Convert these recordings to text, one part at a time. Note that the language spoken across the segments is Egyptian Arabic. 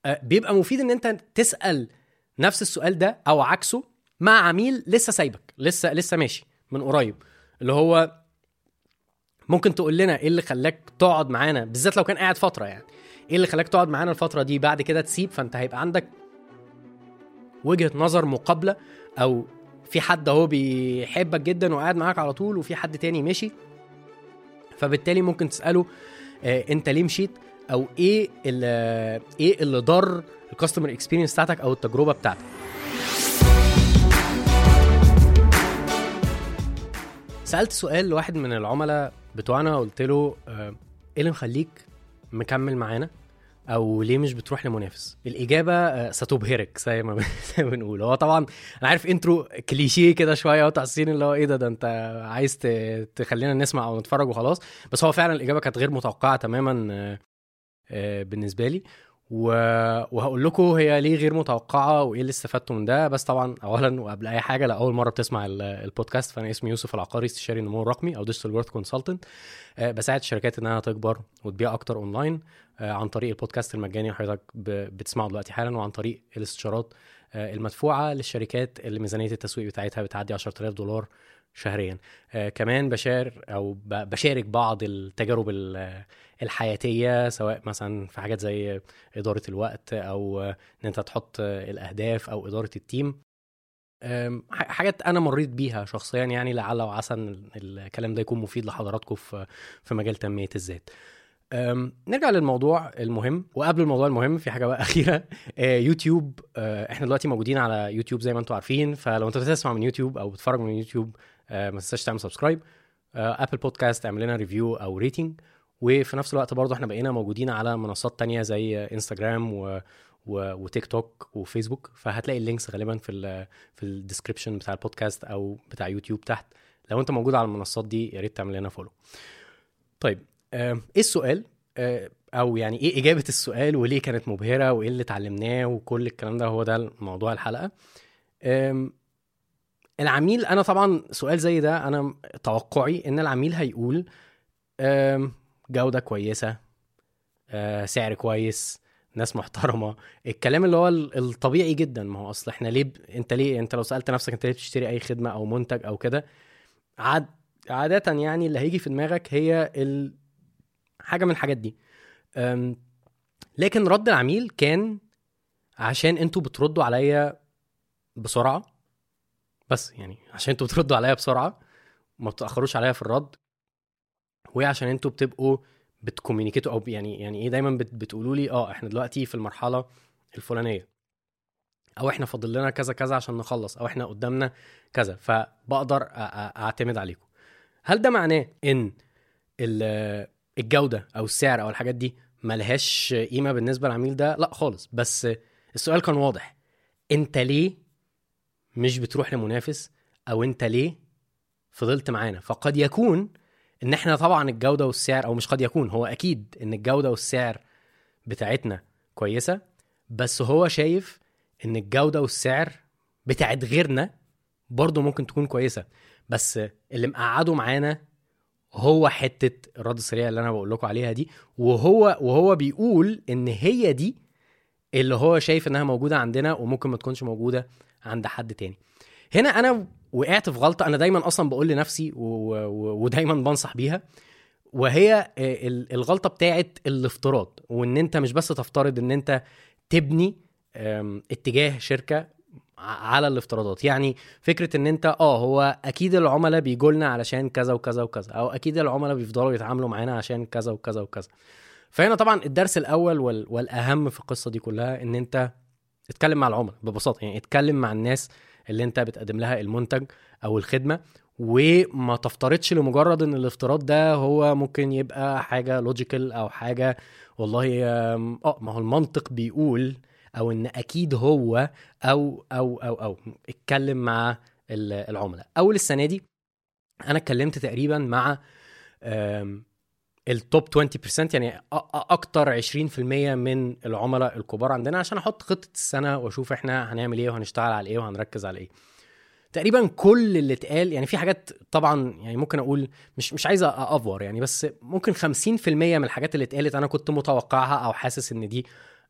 آه، بيبقى مفيد ان انت تسال نفس السؤال ده او عكسه مع عميل لسه سايبك لسه لسه ماشي من قريب اللي هو ممكن تقول لنا ايه اللي خلاك تقعد معانا بالذات لو كان قاعد فتره يعني ايه اللي خلاك تقعد معانا الفتره دي بعد كده تسيب فانت هيبقى عندك وجهه نظر مقابله او في حد اهو بيحبك جدا وقاعد معاك على طول وفي حد تاني مشي فبالتالي ممكن تساله آه انت ليه مشيت او ايه اللي ايه اللي ضر الكاستمر اكسبيرينس بتاعتك او التجربه بتاعتك سالت سؤال لواحد من العملاء بتوعنا قلت له آه، ايه اللي مخليك مكمل معانا او ليه مش بتروح لمنافس الاجابه آه، ستبهرك زي ما زي ما بنقول هو طبعا انا عارف انترو كليشيه كده شويه وتحسين اللي هو ايه ده ده انت عايز ت- تخلينا نسمع او نتفرج وخلاص بس هو فعلا الاجابه كانت غير متوقعه تماما آه، آه، بالنسبه لي و... وهقول لكم هي ليه غير متوقعه وايه اللي استفدتوا من ده بس طبعا اولا وقبل اي حاجه لاول مره بتسمع ال- البودكاست فانا اسمي يوسف العقاري استشاري النمو الرقمي او ديجيتال جروث كونسلتنت بساعد الشركات انها تكبر وتبيع اكتر اونلاين آه، عن طريق البودكاست المجاني اللي حضرتك ب- بتسمعه دلوقتي حالا وعن طريق الاستشارات آه، المدفوعه للشركات اللي ميزانيه التسويق بتاعتها بتعدي 10000 دولار شهريا آه، كمان بشار او ب- بشارك بعض التجارب ال- الحياتيه سواء مثلا في حاجات زي اداره الوقت او آه، ان انت تحط آه، الاهداف او اداره التيم أم، ح- حاجات انا مريت بيها شخصيا يعني لعل وعسى ان ال- الكلام ده يكون مفيد لحضراتكم في في مجال تنميه الذات أم، نرجع للموضوع المهم وقبل الموضوع المهم في حاجه بقى اخيره آه، يوتيوب آه، احنا دلوقتي موجودين على يوتيوب زي ما انتم عارفين فلو انت بتسمع من يوتيوب او بتتفرج من يوتيوب آه، ما تنساش تعمل سبسكرايب ابل بودكاست اعمل لنا ريفيو او ريتنج وفي نفس الوقت برضه احنا بقينا موجودين على منصات تانية زي انستجرام و... و... وتيك توك وفيسبوك فهتلاقي اللينكس غالبا في ال... في الديسكربشن بتاع البودكاست او بتاع يوتيوب تحت لو انت موجود على المنصات دي يا ريت تعمل لنا فولو طيب آه، ايه السؤال آه، او يعني ايه اجابه السؤال وليه كانت مبهره وايه اللي اتعلمناه وكل الكلام ده هو ده موضوع الحلقه آم، العميل انا طبعا سؤال زي ده انا توقعي ان العميل هيقول آم، جوده كويسه آه، سعر كويس ناس محترمه الكلام اللي هو ال- الطبيعي جدا ما هو اصل احنا ليه ب... انت ليه انت لو سالت نفسك انت ليه بتشتري اي خدمه او منتج او كده عاد عاده يعني اللي هيجي في دماغك هي ال... حاجه من الحاجات دي أم... لكن رد العميل كان عشان انتوا بتردوا عليا بسرعه بس يعني عشان انتوا بتردوا عليا بسرعه ما بتاخروش عليا في الرد وعشان انتوا بتبقوا بتكومينيكيتوا او يعني يعني ايه دايما بت بتقولوا لي اه احنا دلوقتي في المرحله الفلانيه او احنا فاضل لنا كذا كذا عشان نخلص او احنا قدامنا كذا فبقدر أ- أ- اعتمد عليكم هل ده معناه ان ال- الجوده او السعر او الحاجات دي ملهاش قيمه بالنسبه للعميل ده لا خالص بس السؤال كان واضح انت ليه مش بتروح لمنافس او انت ليه فضلت معانا فقد يكون ان احنا طبعا الجوده والسعر او مش قد يكون هو اكيد ان الجوده والسعر بتاعتنا كويسه بس هو شايف ان الجوده والسعر بتاعت غيرنا برضه ممكن تكون كويسه بس اللي مقعده معانا هو حته الرد السريع اللي انا بقول لكم عليها دي وهو وهو بيقول ان هي دي اللي هو شايف انها موجوده عندنا وممكن ما تكونش موجوده عند حد تاني هنا انا وقعت في غلطه انا دايما اصلا بقول لنفسي و... و... ودايما بنصح بيها وهي ال- الغلطه بتاعت الافتراض وان انت مش بس تفترض ان انت تبني أم، اتجاه شركه ع- على الافتراضات يعني فكره ان انت اه هو اكيد العملاء بيجوا لنا علشان كذا وكذا وكذا او اكيد العملاء بيفضلوا يتعاملوا معانا عشان كذا وكذا وكذا فهنا طبعا الدرس الاول وال... والاهم في القصه دي كلها ان انت اتكلم مع العملاء ببساطه يعني اتكلم مع الناس اللي انت بتقدم لها المنتج او الخدمه وما تفترضش لمجرد ان الافتراض ده هو ممكن يبقى حاجه لوجيكال او حاجه والله آم، اه ما هو المنطق بيقول او ان اكيد هو او او او او اتكلم مع ال- العملاء اول السنه دي انا اتكلمت تقريبا مع آم، التوب 20% يعني أ- أ- اكتر 20% من العملاء الكبار عندنا عشان احط خطه السنه واشوف احنا هنعمل ايه وهنشتغل على ايه وهنركز على ايه تقريبا كل اللي اتقال يعني في حاجات طبعا يعني ممكن اقول مش مش عايز افور يعني بس ممكن 50% من الحاجات اللي اتقالت انا كنت متوقعها او حاسس ان دي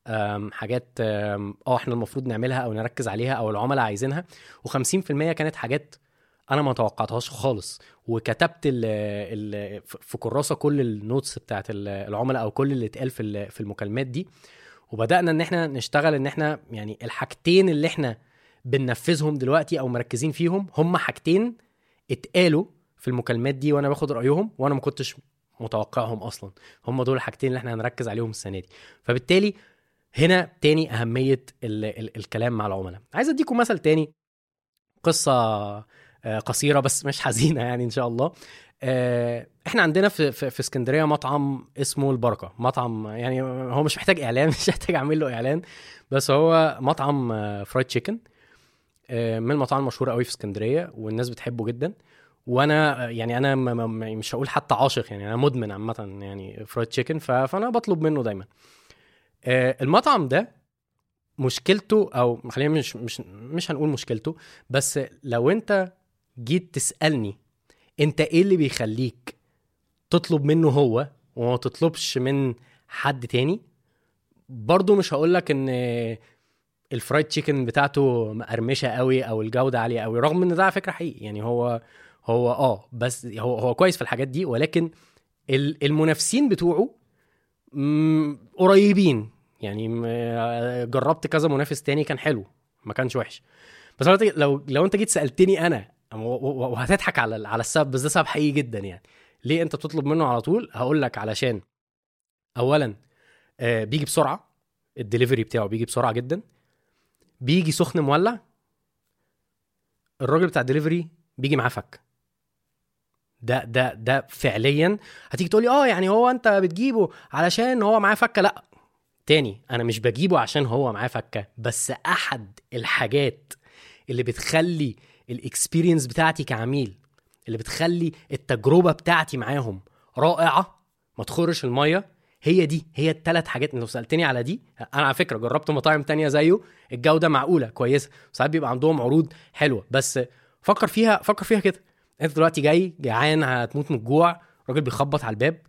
آم، حاجات آم، اه احنا المفروض نعملها او نركز عليها او العملاء عايزينها و50% كانت حاجات انا ما توقعتهاش خالص وكتبت ال ال في كراسه كل النوتس بتاعت ال- العملاء او كل اللي اتقال في ال- في المكالمات دي وبدانا ان احنا نشتغل ان احنا يعني الحاجتين اللي احنا بننفذهم دلوقتي او مركزين فيهم هم حاجتين اتقالوا في المكالمات دي وانا باخد رايهم وانا ما كنتش متوقعهم اصلا هم دول الحاجتين اللي احنا هنركز عليهم السنه دي فبالتالي هنا تاني اهميه ال ال الكلام مع العملاء عايز اديكم مثل تاني قصه آه، قصيره بس مش حزينه يعني ان شاء الله آه، احنا عندنا في في, في اسكندريه مطعم اسمه البركه مطعم يعني هو مش محتاج اعلان مش محتاج اعمل له اعلان بس هو مطعم آه، فرايد تشيكن آه، من المطاعم المشهوره قوي في اسكندريه والناس بتحبه جدا وانا آه، يعني انا م- م- م- مش هقول حتى عاشق يعني انا مدمن عامه يعني فرايد تشيكن ف- فانا بطلب منه دايما آه، المطعم ده مشكلته او خلينا مش مش مش هنقول مشكلته بس لو انت جيت تسالني انت ايه اللي بيخليك تطلب منه هو وما تطلبش من حد تاني برضو مش هقولك ان الفرايد تشيكن بتاعته مقرمشه قوي او الجوده عاليه قوي رغم ان ده على فكره حقيقي يعني هو هو اه بس هو هو كويس في الحاجات دي ولكن ال- المنافسين بتوعه مم، قريبين يعني م- جربت كذا منافس تاني كان حلو ما كانش وحش بس لو لو لو انت جيت سالتني انا و- و- وهتضحك على على السبب بس ده سبب حقيقي جدا يعني ليه انت بتطلب منه على طول هقول لك علشان اولا آه، بيجي بسرعه الدليفري بتاعه بيجي بسرعه جدا بيجي سخن مولع الراجل بتاع الدليفري بيجي معاه فك ده ده ده فعليا هتيجي تقولي اه يعني هو انت بتجيبه علشان هو معاه فكه لا تاني انا مش بجيبه عشان هو معاه فكه بس احد الحاجات اللي بتخلي الاكسبيرينس بتاعتي كعميل اللي بتخلي التجربه بتاعتي معاهم رائعه ما تخرش الميه هي دي هي الثلاث حاجات لو سالتني على دي انا على فكره جربت مطاعم تانية زيه الجوده معقوله كويسه ساعات بيبقى عندهم عروض حلوه بس فكر فيها فكر فيها كده انت دلوقتي جاي جعان هتموت من الجوع راجل بيخبط على الباب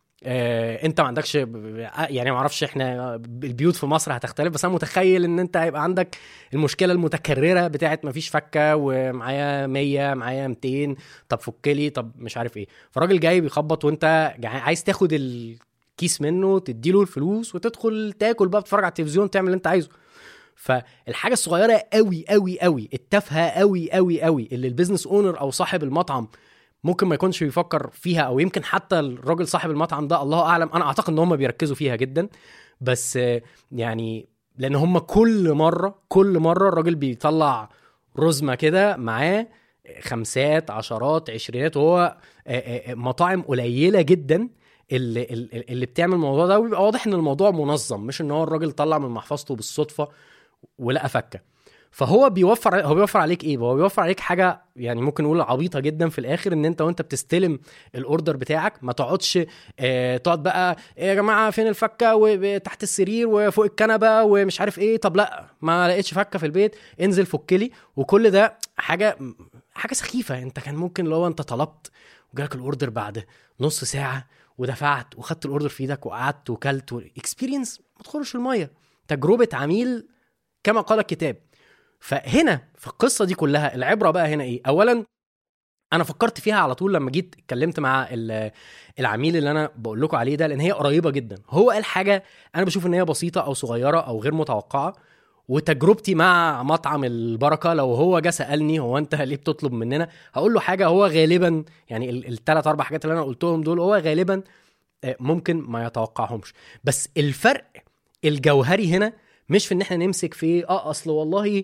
آه، انت ما عندكش يعني ما اعرفش احنا البيوت في مصر هتختلف بس انا متخيل ان انت هيبقى عندك المشكله المتكرره بتاعت ما فيش فكه ومعايا 100 معايا 200 طب فك لي طب مش عارف ايه فالراجل جاي بيخبط وانت جعان عايز تاخد الكيس منه تديله الفلوس وتدخل تاكل بقى تتفرج على التلفزيون تعمل اللي انت عايزه فالحاجه الصغيره قوي قوي قوي التافهه قوي قوي قوي اللي البيزنس اونر او صاحب المطعم ممكن ما يكونش بيفكر فيها او يمكن حتى الراجل صاحب المطعم ده الله اعلم انا اعتقد ان هم بيركزوا فيها جدا بس آه، يعني لان هم كل مره كل مره الراجل بيطلع رزمه كده معاه خمسات عشرات عشرينات وهو آه، آه، آه، مطاعم قليله جدا اللي, اللي اللي بتعمل الموضوع ده وبيبقى واضح ان الموضوع منظم مش ان هو الراجل طلع من محفظته بالصدفه ولقى فكه فهو بيوفر هو بيوفر عليك ايه هو بيوفر عليك حاجه يعني ممكن نقول عبيطه جدا في الاخر ان انت وانت بتستلم الاوردر بتاعك ما تقعدش آه تقعد بقى إيه يا جماعه فين الفكه وتحت السرير وفوق الكنبه ومش عارف ايه طب لا ما لقيتش فكه في البيت انزل فك لي وكل ده حاجه حاجه سخيفه انت كان ممكن لو انت طلبت وجالك الاوردر بعد نص ساعه ودفعت وخدت الاوردر في ايدك وقعدت وكلت اكسبيرينس ما تخرش الميه تجربه عميل كما قال الكتاب فهنا في القصه دي كلها العبره بقى هنا ايه اولا انا فكرت فيها على طول لما جيت اتكلمت مع ال- العميل اللي انا بقول لكم عليه ده لان هي قريبه جدا هو قال حاجه انا بشوف ان هي بسيطه او صغيره او غير متوقعه وتجربتي مع مطعم البركه لو هو جه سالني هو انت ليه بتطلب مننا هقول له حاجه هو غالبا يعني الثلاث اربع حاجات اللي انا قلتهم دول هو غالبا آه، ممكن ما يتوقعهمش بس الفرق الجوهري هنا مش في ان احنا نمسك في اه اصل والله ال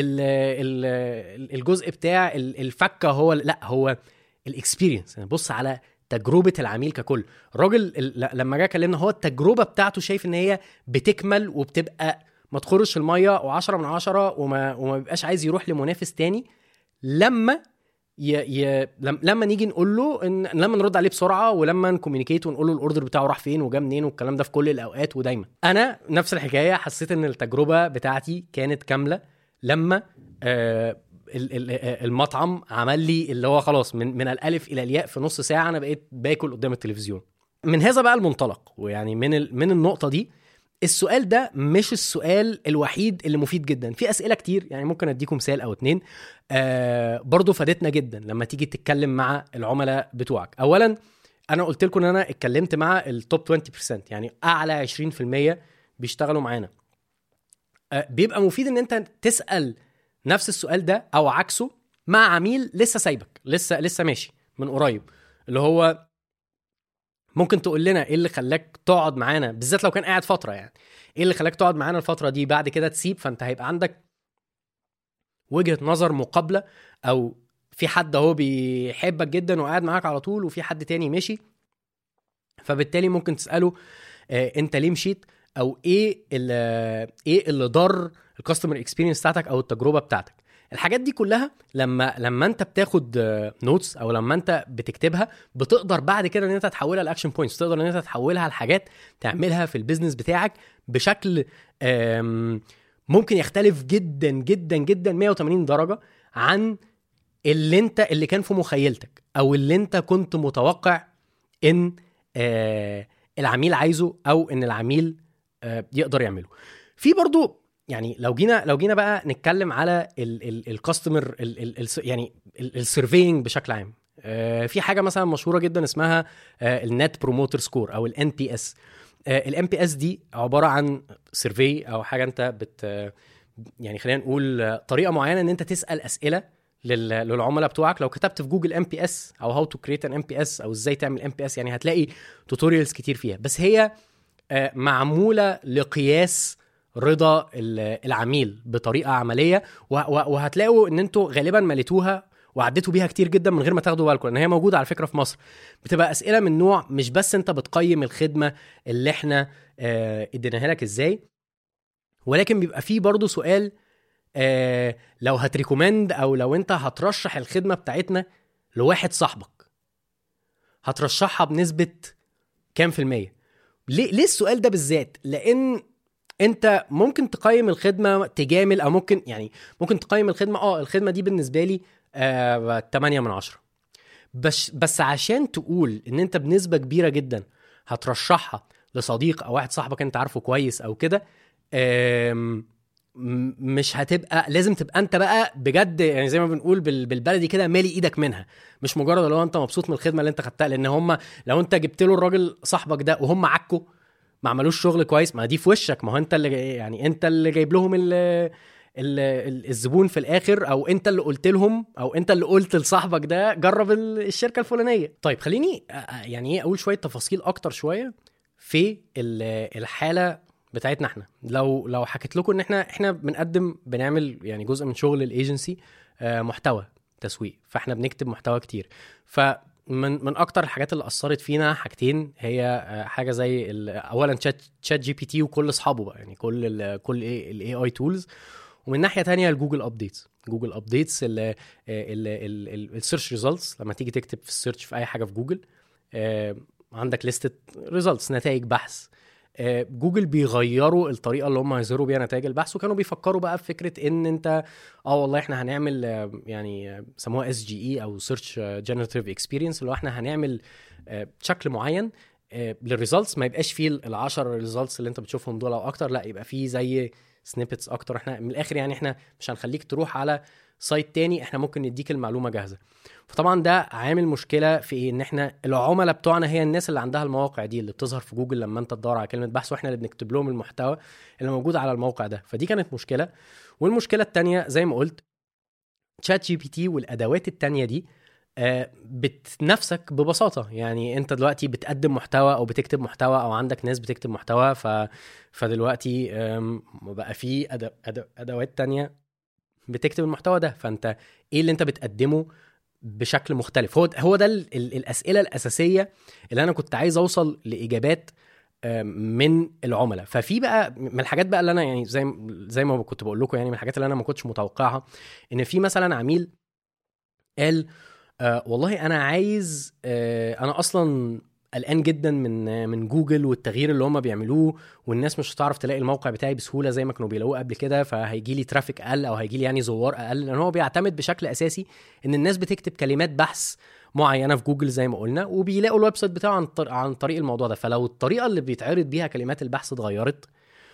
ال الجزء بتاع ال- الفكه هو لا هو الاكسبيرينس بص على تجربه العميل ككل الراجل ال- لما جه كلمنا هو التجربه بتاعته شايف ان هي بتكمل وبتبقى ما تخرش الميه و10 من عشرة وما وما بيبقاش عايز يروح لمنافس تاني لما ي... ي... لم... لما نيجي نقول له ان لما نرد عليه بسرعه ولما نكومينيكيت ونقول له الاوردر بتاعه راح فين وجا منين والكلام ده في كل الاوقات ودايما انا نفس الحكايه حسيت ان التجربه بتاعتي كانت كامله لما آه ال- ال- آه، المطعم عمل لي اللي هو خلاص من من الالف الى الياء في نص ساعه انا بقيت باكل قدام التلفزيون من هذا بقى المنطلق ويعني من ال... من النقطه دي السؤال ده مش السؤال الوحيد اللي مفيد جدا في اسئله كتير يعني ممكن اديكم مثال او اتنين آه برضو فادتنا جدا لما تيجي تتكلم مع العملاء بتوعك اولا انا قلت لكم ان انا اتكلمت مع التوب 20% يعني اعلى 20% بيشتغلوا معانا آه بيبقى مفيد ان انت تسال نفس السؤال ده او عكسه مع عميل لسه سايبك لسه لسه ماشي من قريب اللي هو ممكن تقول لنا ايه اللي خلاك تقعد معانا بالذات لو كان قاعد فتره يعني ايه اللي خلاك تقعد معانا الفتره دي بعد كده تسيب فانت هيبقى عندك وجهه نظر مقابله او في حد اهو بيحبك جدا وقاعد معاك على طول وفي حد تاني مشي فبالتالي ممكن تساله آه انت ليه مشيت او ايه اللي ايه اللي ضر الكاستمر اكسبيرينس بتاعتك او التجربه بتاعتك الحاجات دي كلها لما لما انت بتاخد نوتس او لما انت بتكتبها بتقدر بعد كده ان انت تحولها لاكشن بوينتس تقدر ان انت تحولها لحاجات تعملها في البيزنس بتاعك بشكل ممكن يختلف جدا جدا جدا 180 درجه عن اللي انت اللي كان في مخيلتك او اللي انت كنت متوقع ان العميل عايزه او ان العميل يقدر يعمله في برضو يعني لو جينا لو جينا بقى نتكلم على الكاستمر يعني السيرفينج بشكل عام في حاجه مثلا مشهوره جدا اسمها النت بروموتر سكور او الان بي اس الان بي اس دي عباره عن سيرفي او حاجه انت بت يعني خلينا نقول طريقه معينه ان انت تسال اسئله للعملاء بتوعك لو كتبت في جوجل ام بي اس او هاو تو كريت ان ام بي اس او ازاي تعمل ام بي اس يعني هتلاقي توتوريالز كتير فيها بس هي معموله لقياس رضا العميل بطريقه عمليه وهتلاقوا ان انتوا غالبا مليتوها وعديتوا بيها كتير جدا من غير ما تاخدوا بالكم لان هي موجوده على فكره في مصر بتبقى اسئله من نوع مش بس انت بتقيم الخدمه اللي احنا اه اديناها لك ازاي ولكن بيبقى فيه برضه سؤال اه لو هتريكومند او لو انت هترشح الخدمه بتاعتنا لواحد صاحبك هترشحها بنسبه كام في الميه ليه ليه السؤال ده بالذات لان انت ممكن تقيم الخدمه تجامل او ممكن يعني ممكن تقيم الخدمه اه الخدمه دي بالنسبه لي آه 8 من 10 بس بس عشان تقول ان انت بنسبه كبيره جدا هترشحها لصديق او واحد صاحبك انت عارفه كويس او كده مش هتبقى لازم تبقى انت بقى بجد يعني زي ما بنقول بالبلدي كده مالي ايدك منها مش مجرد لو انت مبسوط من الخدمه اللي انت خدتها لان هم لو انت جبت له الراجل صاحبك ده وهم عكوا ما عملوش شغل كويس ما دي في وشك ما هو انت اللي يعني انت اللي جايب لهم ال ال الزبون في الاخر او انت اللي قلت لهم او انت اللي قلت لصاحبك ده جرب الشركه الفلانيه طيب خليني يعني ايه اقول شويه تفاصيل اكتر شويه في الحاله بتاعتنا احنا لو لو حكيت لكم ان احنا احنا بنقدم بنعمل يعني جزء من شغل الايجنسي محتوى تسويق فاحنا بنكتب محتوى كتير ف من من اكتر الحاجات اللي اثرت فينا حاجتين هي حاجه زي اولا تشات تشات جي بي تي وكل اصحابه بقى يعني كل ال كل الاي اي تولز ومن ناحيه تانية الجوجل ابديتس جوجل ابديتس السيرش ريزلتس لما تيجي تكتب في السيرش في اي حاجه في جوجل عندك لستة ريزلتس نتائج بحث جوجل بيغيروا الطريقه اللي هم هيظهروا بيها نتائج البحث وكانوا بيفكروا بقى في فكره ان انت اه والله احنا هنعمل يعني سموها اس جي اي او سيرش جنريتيف اكسبيرينس اللي هو احنا هنعمل شكل معين للريزلتس ما يبقاش فيه ال10 ريزلتس اللي انت بتشوفهم دول او اكتر لا يبقى فيه زي سنيبتس اكتر احنا من الاخر يعني احنا مش هنخليك تروح على سايت تاني احنا ممكن نديك المعلومه جاهزه فطبعا ده عامل مشكله في ايه ان احنا العملاء بتوعنا هي الناس اللي عندها المواقع دي اللي بتظهر في جوجل لما انت تدور على كلمه بحث واحنا اللي بنكتب لهم المحتوى اللي موجود على الموقع ده فدي كانت مشكله والمشكله التانية زي ما قلت تشات جي بي تي والادوات التانية دي بتنافسك ببساطه يعني انت دلوقتي بتقدم محتوى او بتكتب محتوى او عندك ناس بتكتب محتوى ف... فدلوقتي بقى في أدو... أدو... ادوات تانية بتكتب المحتوى ده فانت ايه اللي انت بتقدمه بشكل مختلف هو هو ده ال... ال... الاسئله الاساسيه اللي انا كنت عايز اوصل لاجابات من العملاء ففي بقى من الحاجات بقى اللي انا يعني زي زي ما كنت بقول لكم يعني من الحاجات اللي انا ما كنتش متوقعها ان في مثلا عميل قال آه والله انا عايز آه انا اصلا قلقان جدا من آه من جوجل والتغيير اللي هم بيعملوه والناس مش هتعرف تلاقي الموقع بتاعي بسهوله زي ما كانوا بيلاقوه قبل كده فهيجي لي ترافيك اقل او هيجي لي يعني زوار اقل لان هو بيعتمد بشكل اساسي ان الناس بتكتب كلمات بحث معينه في جوجل زي ما قلنا وبيلاقوا الويب سايت بتاعه عن, عن طريق الموضوع ده فلو الطريقه اللي بيتعرض بيها كلمات البحث اتغيرت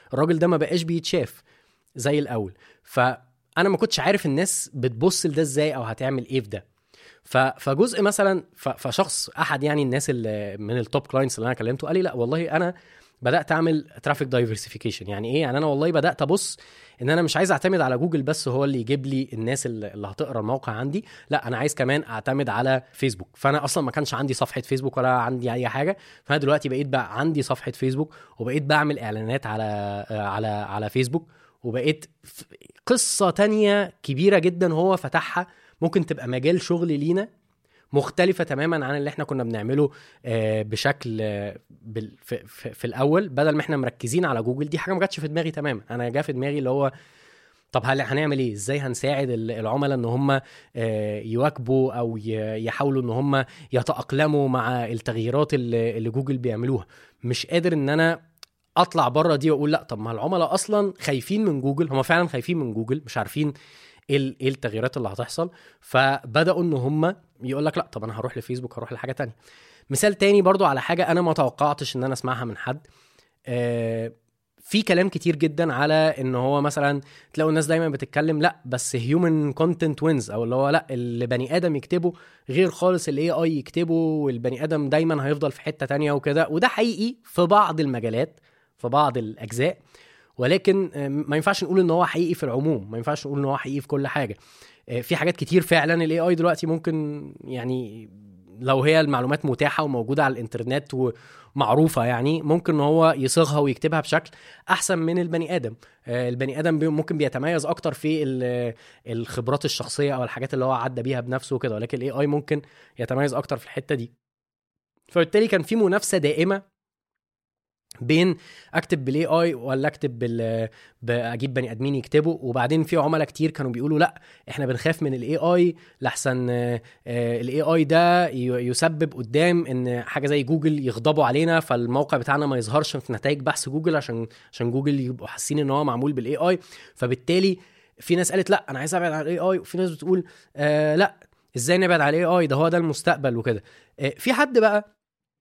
الراجل ده ما بقاش بيتشاف زي الاول فانا ما كنتش عارف الناس بتبص لده ازاي او هتعمل ايه في ده ف- فجزء مثلا ف- فشخص احد يعني الناس اللي من التوب كلاينتس اللي انا كلمته قال لي لا والله انا بدات اعمل ترافيك دايفرسيفيكيشن يعني ايه يعني انا والله بدات ابص ان انا مش عايز اعتمد على جوجل بس هو اللي يجيب لي الناس اللي اللي هتقرا الموقع عندي لا انا عايز كمان اعتمد على فيسبوك فانا اصلا ما كانش عندي صفحه فيسبوك ولا عندي اي حاجه فانا دلوقتي بقيت بقى عندي صفحه فيسبوك وبقيت بعمل اعلانات على على على فيسبوك وبقيت ف- قصه تانية كبيره جدا هو فتحها ممكن تبقى مجال شغل لينا مختلفة تماما عن اللي احنا كنا بنعمله آه، بشكل آه، بال- في, في, في الاول بدل ما احنا مركزين على جوجل دي حاجة ما جاتش في دماغي تماما انا جا في دماغي اللي هو طب هل هنعمل ايه ازاي هنساعد ال- العملاء ان هم آه، يواكبوا او ي- يحاولوا ان هم يتأقلموا مع التغييرات اللي اللي جوجل بيعملوها مش قادر ان انا اطلع بره دي واقول لا طب ما العملاء اصلا خايفين من جوجل هم فعلا خايفين من جوجل مش عارفين ايه ال- ايه التغييرات اللي هتحصل فبداوا ان هم يقول لك لا طب انا هروح لفيسبوك هروح لحاجه تانية مثال تاني برضو على حاجه انا ما توقعتش ان انا اسمعها من حد آه، في كلام كتير جدا على ان هو مثلا تلاقوا الناس دايما بتتكلم لا بس هيومن كونتنت وينز او اللي هو لا اللي بني ادم يكتبه غير خالص الاي اي يكتبه والبني ادم دايما هيفضل في حته تانية وكده وده حقيقي في بعض المجالات في بعض الاجزاء ولكن آه، ما ينفعش نقول ان هو حقيقي في العموم ما ينفعش نقول ان هو حقيقي في كل حاجه آه، في حاجات كتير فعلا الاي اي دلوقتي ممكن يعني لو هي المعلومات متاحه وموجوده على الانترنت ومعروفه يعني ممكن ان هو يصيغها ويكتبها بشكل احسن من البني ادم آه، البني ادم بي- ممكن بيتميز اكتر في ال- الخبرات الشخصيه او الحاجات اللي هو عدى بيها بنفسه وكده ولكن الاي اي ممكن يتميز اكتر في الحته دي فبالتالي كان في منافسه دائمه بين اكتب بالاي اي ولا اكتب بال اجيب بني ادمين يكتبوا وبعدين في عملاء كتير كانوا بيقولوا لا احنا بنخاف من الاي اي لحسن الاي اي ده ي- يسبب قدام ان حاجه زي جوجل يغضبوا علينا فالموقع بتاعنا ما يظهرش في نتائج بحث جوجل عشان عشان جوجل يبقوا حاسين ان هو معمول بالاي اي فبالتالي في ناس قالت لا انا عايز ابعد عن الاي اي وفي ناس بتقول آه لا ازاي نبعد عن الاي اي ده هو ده المستقبل وكده آه في حد بقى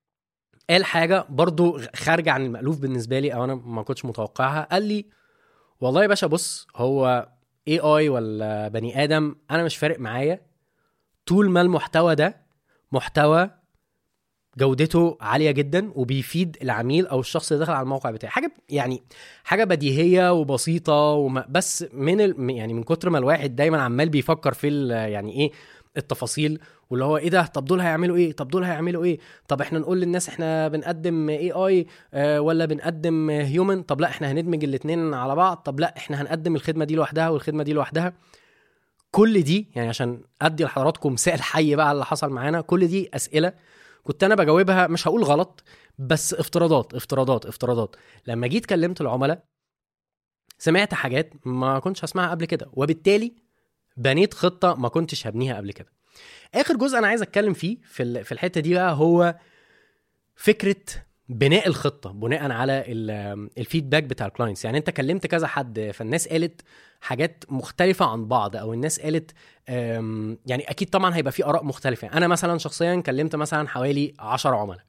قال حاجه برضو خارجه عن المألوف بالنسبه لي او انا ما كنتش متوقعها قال لي والله يا باشا بص هو اي اي ولا بني ادم انا مش فارق معايا طول ما المحتوى ده محتوى جودته عاليه جدا وبيفيد العميل او الشخص اللي دخل على الموقع بتاعي حاجه يعني حاجه بديهيه وبسيطه وما بس من ال... يعني من كتر ما الواحد دايما عمال بيفكر في ال... يعني ايه التفاصيل واللي هو ايه ده طب دول هيعملوا ايه طب دول هيعملوا ايه طب احنا نقول للناس احنا بنقدم اي اي آه ولا بنقدم هيومن طب لا احنا هندمج الاتنين على بعض طب لا احنا هنقدم الخدمه دي لوحدها والخدمه دي لوحدها كل دي يعني عشان ادي لحضراتكم مثال حي بقى على اللي حصل معانا كل دي اسئله كنت انا بجاوبها مش هقول غلط بس افتراضات افتراضات افتراضات لما جيت كلمت العملاء سمعت حاجات ما كنتش هسمعها قبل كده وبالتالي بنيت خطه ما كنتش هبنيها قبل كده اخر جزء انا عايز اتكلم فيه في ال- في الحته دي بقى هو فكره بناء الخطه بناء على ال- الفيدباك بتاع الكلاينتس يعني انت كلمت كذا حد فالناس قالت حاجات مختلفه عن بعض او الناس قالت أم، يعني اكيد طبعا هيبقى في اراء مختلفه انا مثلا شخصيا كلمت مثلا حوالي 10 عملاء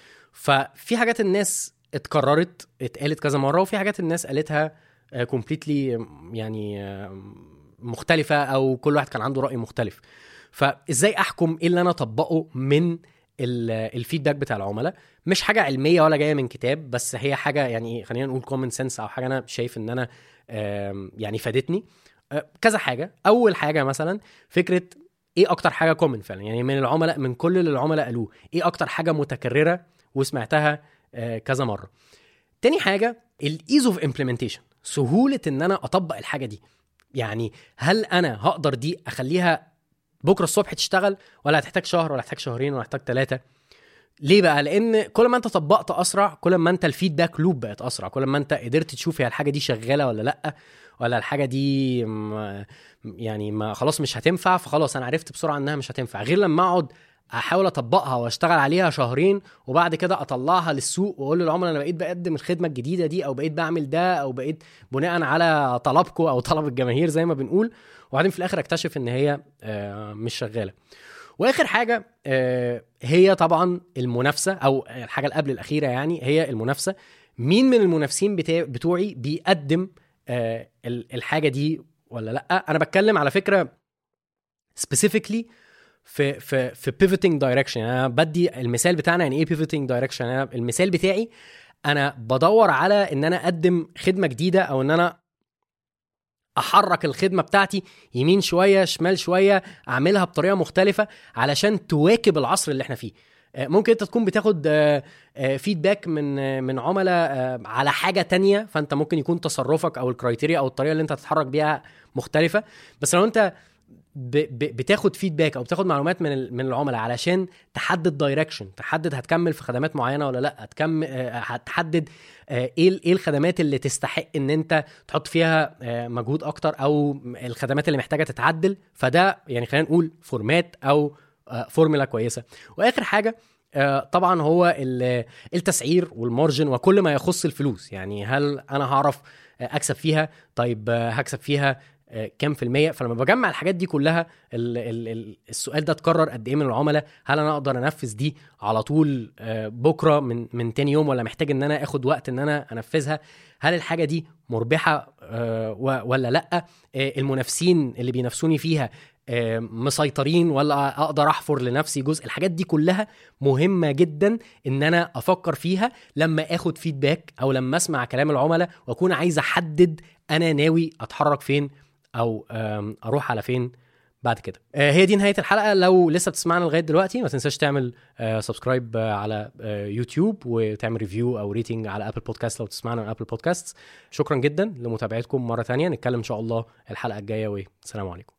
ففي حاجات الناس اتكررت اتقالت كذا مره وفي حاجات الناس قالتها كومبليتلي يعني آه، مختلفه او كل واحد كان عنده راي مختلف فازاي احكم ايه اللي انا اطبقه من ال- الفيدباك بتاع العملاء مش حاجه علميه ولا جايه من كتاب بس هي حاجه يعني خلينا نقول كومن سنس او حاجه انا شايف ان انا آم، يعني فادتني آه، كذا حاجه اول حاجه مثلا فكره ايه اكتر حاجه كومن فعلا يعني من العملاء من كل اللي العملاء قالوه ايه اكتر حاجه متكرره وسمعتها آه، كذا مره تاني حاجه الايز اوف امبلمنتيشن سهوله ان انا اطبق الحاجه دي يعني هل انا هقدر دي اخليها بكره الصبح تشتغل ولا هتحتاج شهر ولا هتحتاج شهرين ولا هتحتاج ثلاثه ليه بقى لان كل ما انت طبقت اسرع كل ما انت الفيدباك لوب بقت اسرع كل ما انت قدرت تشوف هي الحاجه دي شغاله ولا لا ولا الحاجه دي ما يعني ما خلاص مش هتنفع فخلاص انا عرفت بسرعه انها مش هتنفع غير لما اقعد احاول اطبقها واشتغل عليها شهرين وبعد كده اطلعها للسوق واقول للعملاء انا بقيت بقدم الخدمه الجديده دي او بقيت بعمل ده او بقيت بناء على طلبكم او طلب الجماهير زي ما بنقول وبعدين في الاخر اكتشف ان هي آه، مش شغاله واخر حاجه آه، هي طبعا المنافسه او الحاجه اللي قبل الاخيره يعني هي المنافسه مين من المنافسين بتاع بتوعي بيقدم آه الحاجه دي ولا لا انا بتكلم على فكره سبيسيفيكلي في في في بيفوتنج دايركشن انا بدي المثال بتاعنا يعني ايه بيفوتنج دايركشن انا المثال بتاعي انا بدور على ان انا اقدم خدمه جديده او ان انا احرك الخدمه بتاعتي يمين شويه شمال شويه اعملها بطريقه مختلفه علشان تواكب العصر اللي احنا فيه آه، ممكن انت تكون بتاخد فيدباك آه، آه، من من عملاء على حاجه تانية فانت ممكن يكون تصرفك او الكرايتيريا او الطريقه اللي انت هتتحرك بيها مختلفه بس لو انت بتاخد فيدباك او بتاخد معلومات من من العملاء علشان تحدد دايركشن تحدد هتكمل في خدمات معينه ولا لا هتكمل هتحدد ايه ايه الخدمات اللي تستحق ان انت تحط فيها مجهود اكتر او الخدمات اللي محتاجه تتعدل فده يعني خلينا نقول فورمات او فورمولا كويسه واخر حاجه آه، طبعا هو التسعير والمارجن وكل ما يخص الفلوس يعني هل انا هعرف اكسب فيها طيب آه، هكسب فيها آه، كام في المية فلما بجمع الحاجات دي كلها السؤال ده اتكرر قد ايه من العملاء هل انا اقدر انفذ دي على طول بكره من من تاني يوم ولا محتاج ان انا اخد وقت ان انا انفذها هل الحاجه دي مربحه ولا لا المنافسين اللي بينافسوني فيها مسيطرين ولا اقدر احفر لنفسي جزء الحاجات دي كلها مهمه جدا ان انا افكر فيها لما اخد فيدباك او لما اسمع كلام العملاء واكون عايز احدد انا ناوي اتحرك فين او اروح على فين بعد كده آه، هي دي نهايه الحلقه لو لسه بتسمعنا لغايه دلوقتي ما تنساش تعمل سبسكرايب آه، على يوتيوب آه، وتعمل ريفيو او ريتنج على ابل بودكاست لو تسمعنا من ابل بودكاست شكرا جدا لمتابعتكم مره ثانيه نتكلم ان شاء الله الحلقه الجايه والسلام عليكم